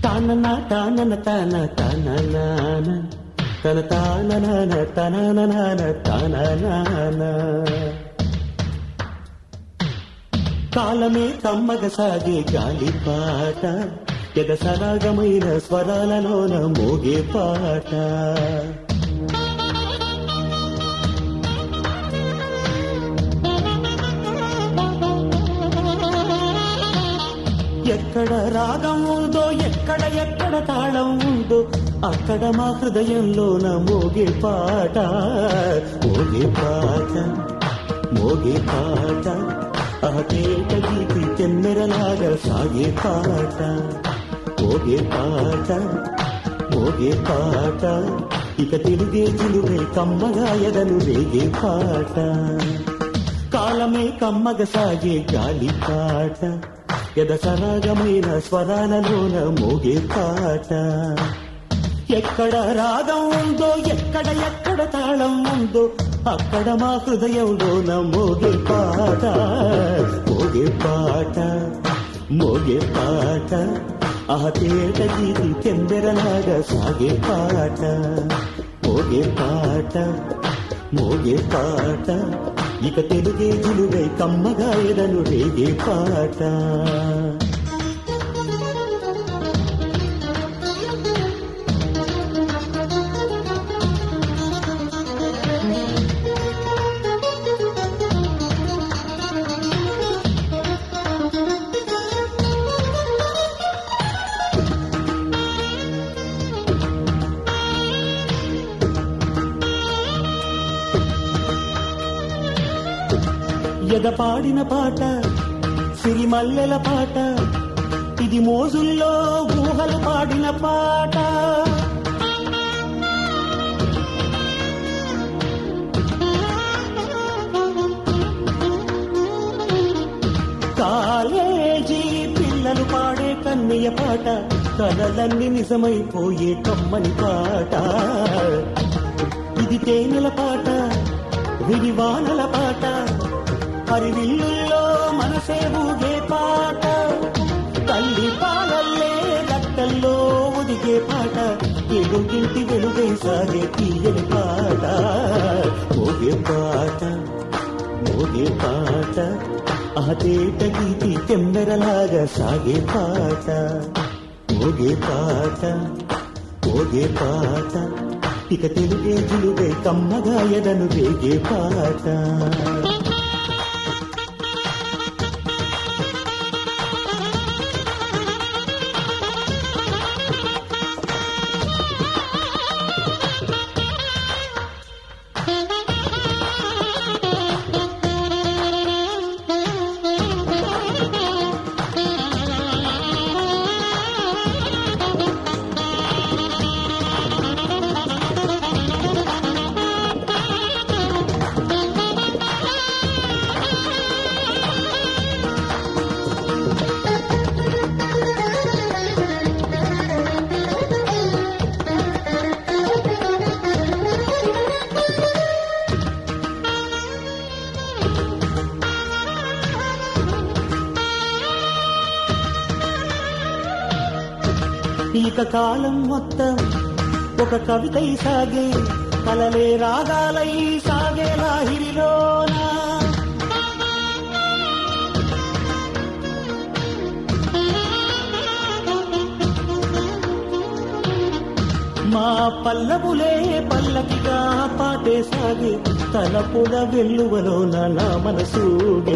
తానన తానన తాన తననాన తన తాననాన తననాన తననాన కాలమే కమ్మగ సాగే గాలిపాట ఎద సరాగమైన స్వరాలలోన మోగే పాట ఎక్కడ రాగం ఉందో ఎక్కడ ఎక్కడ తాళం ఉందో అక్కడ మా హృదయంలోన మోగే పాట మోగే పాట మోగే పాట ఆ తేట గీతి తెమ్మెరలాగా సాగే పాట మోగే పాట మోగే పాట ఇక తిరిగే జిలుగై కమ్మగా ఎదను రేగే పాట కాలమే కమ్మగ సాగే గాలి పాట ఎద సరాగమైన స్వరాలలోన మోగే పాట ఎక్కడ రాగం ఉందో ఎక్కడ ఎక్కడ తాళం ఉందో అక్కడ మా హృదయంలోన మోగే పాట మోగే పాట మోగే పాట ఆ తేట గీతి తెంబెరలాగా సాగే పాట మోగే పాట మోగే పాట ఇక తెలుగే జిలుగై కమ్మగా ఎదను రేగే పాట ఎద పాడిన పాట సిరిమల్లెల పాట ఇది మోజుల్లో ఊహలు పాడిన పాట కాలేజీ పిల్లలు పాడే కన్నయ్య పాట కలలన్నీ నిజమైపోయే కమ్మని పాట ఇది తేనెల పాట విడివానల పాట హరివిల్లుల్లో మనసే ఊగే పాట తల్లి పాలల్లే గట్టల్లో ఒదిగే పాట ఎలుగింటి వెలుగై సాగే తీయని పాట మోగే పాట మోగే పాట ఆ తేట గీతి తెమ్మెరలాగా సాగే పాట మోగే పాట మోగే పాట ఇక తెలుగే జిలుగై కమ్మగా ఎదను రేగే పాట ఇక కాలం మొత్తం ఒక కవితై సాగే కలలే రాగాలై సాగే లాహిరిలోన మా పల్లవులే పల్లకిగా పాటే సాగే తలపుల వెల్లువలోన నా మనసూగే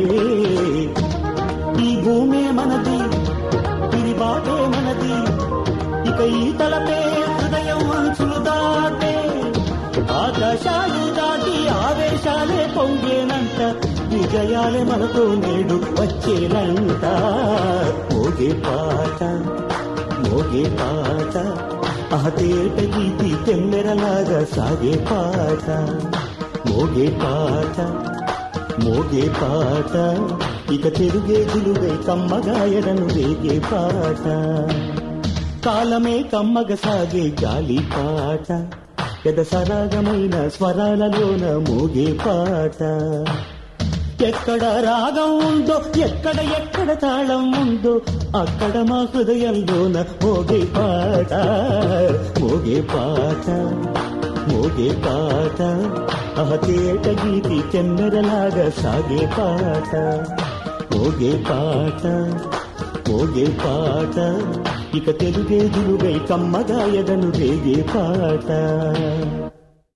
ఈ భూమే మనది ఇది బాటే మనది ఇక ఈ తలపే హృదయం అంచులు దాటే ఆకాశాలు దాటి ఆవేశాలే పొంగేనంట విజయాలే మనతో నేడు వచ్చేనంట మోగే పాట మోగే పాట ఆ తేట గీతి తెమ్మెరలాగా సాగే పాట మోగే పాట మోగే పాట ఇక తిరుగే జిలుగై కమ్మగా ఎడను రేగే పాట కాలమే కమ్మగ సాగే గాలి పాట ఎద సరాగమైన స్వరాలలోన మోగే పాట ఎక్కడ రాగం ఉందో ఎక్కడ ఎక్కడ తాళం ఉందో అక్కడ మా హృదయంలోన మోగే పాట మోగే పాట మోగే పాట అహతేట గీతి చెన్నెరలాగా సాగే పాట మోగే పాట మోగే పాట ఇక తెలుగే దులుగై కమ్మగాయదను రేగే పాట